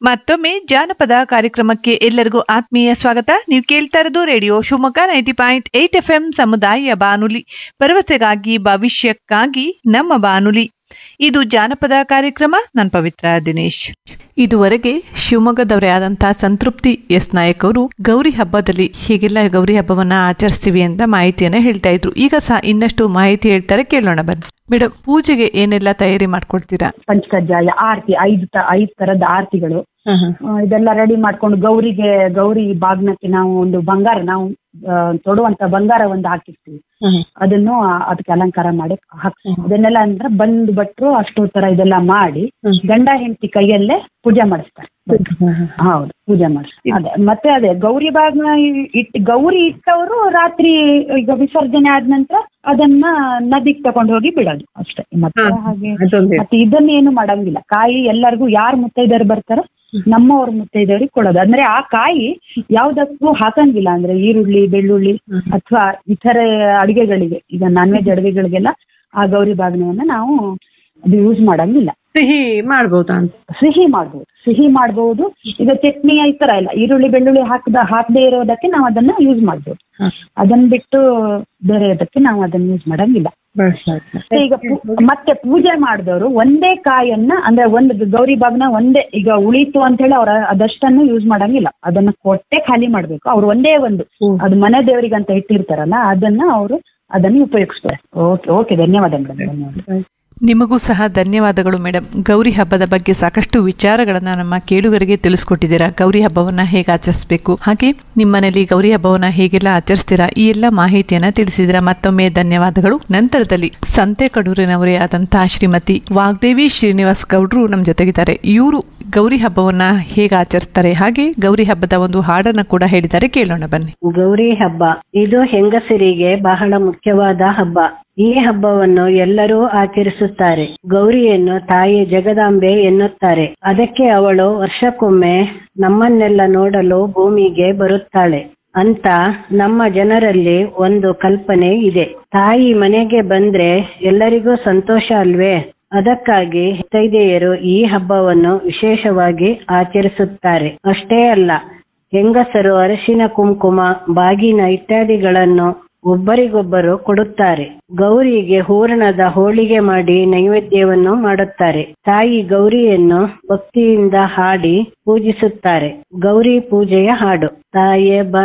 ಮತ್ತೊಮ್ಮೆ ಜಾನಪದ ಕಾರ್ಯಕ್ರಮಕ್ಕೆ ಎಲ್ಲರಿಗೂ ಆತ್ಮೀಯ ಸ್ವಾಗತ ನೀವು ಕೇಳ್ತಾ ಇರೋದು radio Shivamogga ninety point eight F M ಸಮುದಾಯ ಬಾನುಲಿ ಭರವಸೆಗಾಗಿ ಭವಿಷ್ಯಕ್ಕಾಗಿ ನಮ್ಮ ಬಾನುಲಿ ಇದು ಜಾನಪದ ಕಾರ್ಯಕ್ರಮ ನಾನು ಪವಿತ್ರ ದಿನೇಶ್ ಇದುವರೆಗೆ ಶಿವಮೊಗ್ಗದವರೇ ಆದಂತಹ ಸಂತೃಪ್ತಿ ಎಸ್ ನಾಯಕ್ ಅವರು ಗೌರಿ ಹಬ್ಬದಲ್ಲಿ ಹೀಗೆಲ್ಲ ಗೌರಿ ಹಬ್ಬವನ್ನ ಆಚರಿಸ್ತೀವಿ ಅಂತ ಮಾಹಿತಿಯನ್ನ ಹೇಳ್ತಾ ಇದ್ರು ಈಗ ಸಹ ಇನ್ನಷ್ಟು ಮಾಹಿತಿ ಹೇಳ್ತಾರೆ ಕೇಳೋಣ ಬನ್ನಿ ಮೇಡಮ್ ಪೂಜೆಗೆ ಏನೆಲ್ಲ ತಯಾರಿ ಮಾಡ್ಕೊಳ್ತೀರಾ ಪಂಚಕಜ್ಜಾಯ ಆರತಿ ಐದು ತ ಐದು ತರದ ಆರತಿಗಳು ಆ, ಇದೆಲ್ಲ ರೆಡಿ ಮಾಡ್ಕೊಂಡು ಗೌರಿಗೆ ಗೌರಿ ಬಾಗ್ನಕ್ಕೆ ನಾವು ಒಂದು ಬಂಗಾರ ನಾವು ಆ, ತೊಡುವಂತ ಬಂಗಾರ ಒಂದು ಹಾಕಿರ್ತೀವಿ ಅದನ್ನು ಆ, ಅದಕ್ಕೆ ಅಲಂಕಾರ ಮಾಡಿ ಹಾಕ್ತೀವಿ ಇದನ್ನೆಲ್ಲ ಅಂದ್ರೆ ಬಂದ್ ಭಟ್ರು ಅಷ್ಟೋತ್ತರ ಇದೆಲ್ಲ ಮಾಡಿ ಗಂಡ ಹೆಂಡತಿ ಕೈಯಲ್ಲೇ ಪೂಜೆ ಮಾಡಿಸ್ತಾರೆ ಹೌದು ಪೂಜೆ ಮಾಡಿಸ್ತಾರೆ ಅದೇ ಮತ್ತೆ ಅದೇ ಗೌರಿ ಬಾಗ್ನ ಇಟ್ ಗೌರಿ ಇಟ್ಟವರು ರಾತ್ರಿ ಈಗ ವಿಸರ್ಜನೆ ಆದ ನಂತರ ಅದನ್ನ ನದಿಗೆ ತಗೊಂಡು ಹೋಗಿ ಬಿಡೋದು ಅಷ್ಟೇ ಮತ್ತೆ ಹಾಗೆ ಮತ್ತೆ ಇದನ್ನೇನು ಮಾಡಂಗಿಲ್ಲ ಕಾಯಿ ಎಲ್ಲರಿಗೂ ಯಾರು ಮುತ್ತೈದೆಯರು ಬರ್ತಾರೋ ನಮ್ಮವ್ರ ಮುತ್ತೈದೆಯವ್ರಿಗೆ ಕೊಡೋದು ಅಂದ್ರೆ ಆ ಕಾಯಿ ಯಾವ್ದಕ್ಕೂ ಹಾಕಂಗಿಲ್ಲ ಅಂದ್ರೆ ಈರುಳ್ಳಿ ಬೆಳ್ಳುಳ್ಳಿ ಅಥವಾ ಇತರೆ ಅಡಿಗೆಗಳಿಗೆ ಈಗ ನಾನ್ ವೆಜ್ ಅಡಿಗೆಗಳಿಗೆಲ್ಲ ಆ ಗೌರಿ ಬಾಗ್ನವನ್ನ ನಾವು ಅದು ಯೂಸ್ ಮಾಡಂಗಿಲ್ಲ ಸಿಹಿ ಮಾಡ್ಬೋದಾ ಅಂತ ಸಿಹಿ ಮಾಡ್ಬೋದು ಸಿಹಿ ಮಾಡ್ಬೋದು ಈಗ ಚಟ್ನಿ ಈ ತರ ಇಲ್ಲ ಈರುಳ್ಳಿ ಬೆಳ್ಳುಳ್ಳಿ ಹಾಕದ ಹಾಕದೇ ಇರೋದಕ್ಕೆ ನಾವು ಅದನ್ನ ಯೂಸ್ ಮಾಡ್ಬೋದು ಅದನ್ನ ಬಿಟ್ಟು ಬೇರೆ ಇದಕ್ಕೆ ನಾವು ಅದನ್ನ ಯೂಸ್ ಮಾಡಂಗಿಲ್ಲ ಮತ್ತೆ ಈಗ ಪೂ- ಮತ್ತೆ ಪೂಜೆ ಮಾಡಿದವರು ಒಂದೇ ಕಾಯನ್ನ ಅಂದ್ರೆ ಒಂದು ಗೌರಿ ಬಾಗ್ನ ಒಂದೇ ಈಗ ಉಳಿತು ಅಂತ ಹೇಳಿ ಅವ್ರ ಅದಷ್ಟನ್ನು ಯೂಸ್ ಮಾಡಂಗಿಲ್ಲ ಅದನ್ನ ಕೊಟ್ಟೆ ಖಾಲಿ ಮಾಡ್ಬೇಕು ಅವ್ರು ಒಂದೇ ಒಂದು ಅದು ಮನೆ ದೇವರಿಗೆ ಅಂತ ಇಟ್ಟಿರ್ತಾರಲ್ಲ ಅದನ್ನ ಅವರು ಅದನ್ನು ಉಪಯೋಗಿಸ್ತಾರೆ ಓಕೆ ಓಕೆ ಧನ್ಯವಾದ ಮೇಡಮ್ ಧನ್ಯವಾದ ನಿಮಗೂ ಸಹ ಧನ್ಯವಾದಗಳು ಮೇಡಮ್ ಗೌರಿ ಹಬ್ಬದ ಬಗ್ಗೆ ಸಾಕಷ್ಟು ವಿಚಾರಗಳನ್ನ ನಮ್ಮ ಕೇಳುಗರಿಗೆ ತಿಳಿಸ್ಕೊಟ್ಟಿದ್ದೀರಾ ಗೌರಿ ಹಬ್ಬವನ್ನ ಹೇಗೆ ಆಚರಿಸಬೇಕು ಹಾಗೆ ನಿಮ್ಮನೇಲಿ ಗೌರಿ ಹಬ್ಬವನ್ನ ಹೇಗೆಲ್ಲ ಆಚರಿಸ್ತೀರಾ ಈ ಎಲ್ಲ ಮಾಹಿತಿಯನ್ನ ತಿಳಿಸಿದಿರಾ ಮತ್ತೊಮ್ಮೆ ಧನ್ಯವಾದಗಳು ನಂತರದಲ್ಲಿ ಸಂತೆ ಕಡೂರಿನವರೇ ಆದಂತಹ ಶ್ರೀಮತಿ ವಾಗ್ದೇವಿ ಶ್ರೀನಿವಾಸ್ ಗೌಡ್ರು ನಮ್ಮ ಜೊತೆಗಿದ್ದಾರೆ ಇವರು ಗೌರಿ ಹಬ್ಬವನ್ನ ಹೇಗೆ ಆಚರಿಸ್ತಾರೆ ಹಾಗೆ ಗೌರಿ ಹಬ್ಬದ ಒಂದು ಹಾಡನ್ನ ಕೂಡ ಹೇಳಿದ್ದಾರೆ ಕೇಳೋಣ ಬನ್ನಿ ಗೌರಿ ಹಬ್ಬ ಇದು ಹೆಂಗಸರಿಗೆ ಬಹಳ ಮುಖ್ಯವಾದ ಹಬ್ಬ ಈ ಹಬ್ಬವನ್ನು ಎಲ್ಲರೂ ಆಚರಿಸುತ್ತಾರೆ ಗೌರಿಯನ್ನು ತಾಯಿ ಜಗದಾಂಬೆ ಎನ್ನುತ್ತಾರೆ ಅದಕ್ಕೆ ಅವಳು ವರ್ಷಕ್ಕೊಮ್ಮೆ ನಮ್ಮನ್ನೆಲ್ಲ ನೋಡಲು ಭೂಮಿಗೆ ಬರುತ್ತಾಳೆ ಅಂತ ನಮ್ಮ ಜನರಲ್ಲಿ ಒಂದು ಕಲ್ಪನೆ ಇದೆ ತಾಯಿ ಮನೆಗೆ ಬಂದ್ರೆ ಎಲ್ಲರಿಗೂ ಸಂತೋಷ ಅಲ್ವೇ ಅದಕ್ಕಾಗಿ ಮುತ್ತೈದೆಯರು ಈ ಹಬ್ಬವನ್ನು ವಿಶೇಷವಾಗಿ ಆಚರಿಸುತ್ತಾರೆ ಅಷ್ಟೇ ಅಲ್ಲ ಹೆಂಗಸರು ಅರಿಶಿನ ಕುಂಕುಮ ಬಾಗಿನ ಇತ್ಯಾದಿಗಳನ್ನು ಒಬ್ಬರಿಗೊಬ್ಬರು ಕೊಡುತ್ತಾರೆ ಗೌರಿಗೆ ಹೂರಣದ ಹೋಳಿಗೆ ಮಾಡಿ ನೈವೇದ್ಯವನ್ನು ಮಾಡುತ್ತಾರೆ ತಾಯಿ ಗೌರಿಯನ್ನು ಭಕ್ತಿಯಿಂದ ಹಾಡಿ ಪೂಜಿಸುತ್ತಾರೆ ಗೌರಿ ಪೂಜೆಯ ಹಾಡು ತಾಯೇ ಬಾ